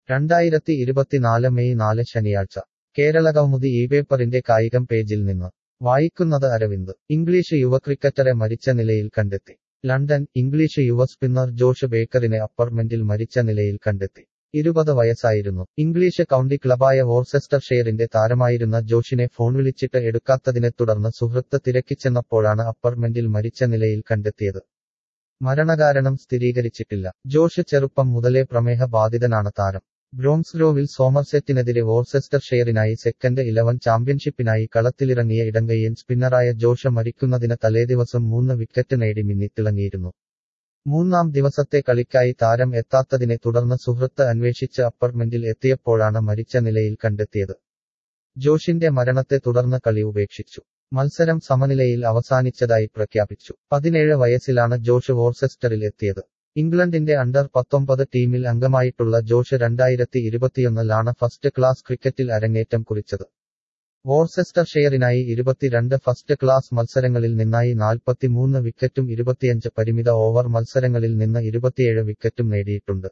രണ്ടായിരത്തി ഇരുപത്തിനാല് മെയ് നാല് ശനിയാഴ്ച കേരളകൗമുദി ഈ പേപ്പറിന്റെ കായികം പേജിൽ നിന്ന് വായിക്കുന്നത് അരവിന്ദ് ഇംഗ്ലീഷ് യുവ ക്രിക്കറ്ററെ മരിച്ച നിലയിൽ കണ്ടെത്തി ലണ്ടൻ ഇംഗ്ലീഷ് യുവ സ്പിന്നർ ജോഷ് ബേക്കറിനെ അപ്പാർട്ട്മെന്റിൽ മരിച്ച നിലയിൽ കണ്ടെത്തി ഇരുപത് വയസ്സായിരുന്നു ഇംഗ്ലീഷ് കൗണ്ടി ക്ലബായ വോർസെസ്റ്റർഷെയറിന്റെ താരമായിരുന്ന ജോഷിനെ ഫോൺ വിളിച്ചിട്ട് എടുക്കാത്തതിനെ തുടർന്ന് സുഹൃത്ത് തിരക്കിച്ചെന്നപ്പോഴാണ് അപ്പാർട്ട്മെന്റിൽ മരിച്ച നിലയിൽ കണ്ടെത്തിയത് മരണകാരണം സ്ഥിരീകരിച്ചിട്ടില്ല ജോഷ് ചെറുപ്പം മുതലേ പ്രമേഹ ബാധിതനാണ് താരം ബ്രോംസ്ഗ്രോവിൽ സോമർസെറ്റിനെതിരെ വോർസെസ്റ്റർഷെയറിനായി സെക്കൻഡ് ഇലവൻ ചാമ്പ്യൻഷിപ്പിനായി കളത്തിലിറങ്ങിയ ഇടങ്കയ്യൻ സ്പിന്നറായ ജോഷ് മരിക്കുന്നതിന് തലേദിവസം മൂന്ന് വിക്കറ്റ് നേടി മിന്നിത്തിളങ്ങിയിരുന്നു മൂന്നാം ദിവസത്തെ കളിക്കായി താരം എത്താത്തതിനെ തുടർന്ന് സുഹൃത്ത് അന്വേഷിച്ച് അപ്പാർട്ട്മെന്റിൽ എത്തിയപ്പോഴാണ് മരിച്ച നിലയിൽ കണ്ടെത്തിയത് ജോഷിന്റെ മരണത്തെ തുടർന്ന് കളി ഉപേക്ഷിച്ചു മത്സരം സമനിലയിൽ അവസാനിച്ചതായി പ്രഖ്യാപിച്ചു പതിനേഴ് വയസ്സിലാണ് ജോഷ് വോർസെസ്റ്ററിൽ എത്തിയത് ഇംഗ്ലണ്ടിന്റെ അണ്ടർ പത്തൊമ്പത് ടീമിൽ അംഗമായിട്ടുള്ള ജോഷ് രണ്ടായിരത്തി ഇരുപത്തിയൊന്നിലാണ് ഫസ്റ്റ് ക്ലാസ് ക്രിക്കറ്റിൽ അരങ്ങേറ്റം കുറിച്ചത് വോർസെസ്റ്റർഷെയറിനായി ഇരുപത്തിരണ്ട് ഫസ്റ്റ് ക്ലാസ് മത്സരങ്ങളിൽ നിന്നായി നാൽപ്പത്തിമൂന്ന് വിക്കറ്റും ഇരുപത്തിയഞ്ച് പരിമിത ഓവർ മത്സരങ്ങളിൽ നിന്ന് ഇരുപത്തിയേഴ് വിക്കറ്റും നേടിയിട്ടുണ്ട്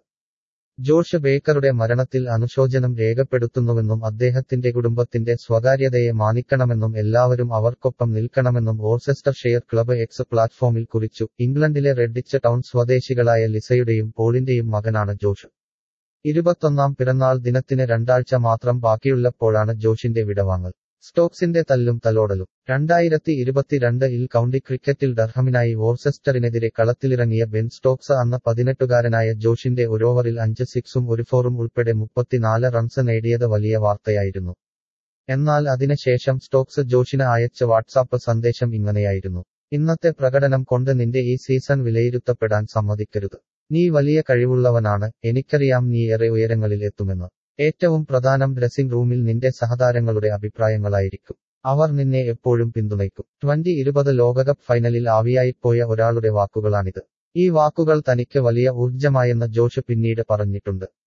ജോഷ് ബേക്കറുടെ മരണത്തിൽ അനുശോചനം രേഖപ്പെടുത്തുന്നുവെന്നും അദ്ദേഹത്തിന്റെ കുടുംബത്തിന്റെ സ്വകാര്യതയെ മാനിക്കണമെന്നും എല്ലാവരും അവർക്കൊപ്പം നിൽക്കണമെന്നും വോർസെസ്റ്റർഷെയർ ക്ലബ് എക്സ് പ്ലാറ്റ്ഫോമിൽ കുറിച്ചു ഇംഗ്ലണ്ടിലെ റെഡിച്ച് ടൗൺ സ്വദേശികളായ ലിസയുടെയും പോളിന്റെയും മകനാണ് ജോഷ് ഇരുപത്തൊന്നാം പിറന്നാൾ ദിനത്തിന് രണ്ടാഴ്ച മാത്രം ബാക്കിയുള്ളപ്പോഴാണ് ജോഷിന്റെ വിടവാങ്ങൽ സ്റ്റോക്സിന്റെ തല്ലും തലോടലും രണ്ടായിരത്തി ഇരുപത്തിരണ്ട് ഇൽ കൗണ്ടി ക്രിക്കറ്റിൽ ഡർഹമിനായി വോർസെസ്റ്ററിനെതിരെ കളത്തിലിറങ്ങിയ ബെൻ സ്റ്റോക്സ് അന്ന് പതിനെട്ടുകാരനായ ജോഷിന്റെ ഒരോവറിൽ അഞ്ച് സിക്സും ഒരു ഫോറും ഉൾപ്പെടെ മുപ്പത്തിനാല് റൺസ് നേടിയത് വലിയ വാർത്തയായിരുന്നു എന്നാൽ അതിനുശേഷം സ്റ്റോക്സ് ജോഷിന് അയച്ച വാട്സാപ്പ് സന്ദേശം ഇങ്ങനെയായിരുന്നു ഇന്നത്തെ പ്രകടനം കൊണ്ട് നിന്റെ ഈ സീസൺ വിലയിരുത്തപ്പെടാൻ സമ്മതിക്കരുത് നീ വലിയ കഴിവുള്ളവനാണ് എനിക്കറിയാം നീ ഏറെ ഉയരങ്ങളിൽ എത്തുമെന്ന് ഏറ്റവും പ്രധാനം ഡ്രസ്സിംഗ് റൂമിൽ നിന്റെ സഹതാരങ്ങളുടെ അഭിപ്രായങ്ങളായിരിക്കും അവർ നിന്നെ എപ്പോഴും പിന്തുണയ്ക്കും ട്വന്റി ഇരുപത് ലോകകപ്പ് ഫൈനലിൽ ആവിയായിപ്പോയ ഒരാളുടെ വാക്കുകളാണിത് ഈ വാക്കുകൾ തനിക്ക് വലിയ ഊർജമായെന്ന് ജോഷ് പിന്നീട് പറഞ്ഞിട്ടുണ്ട്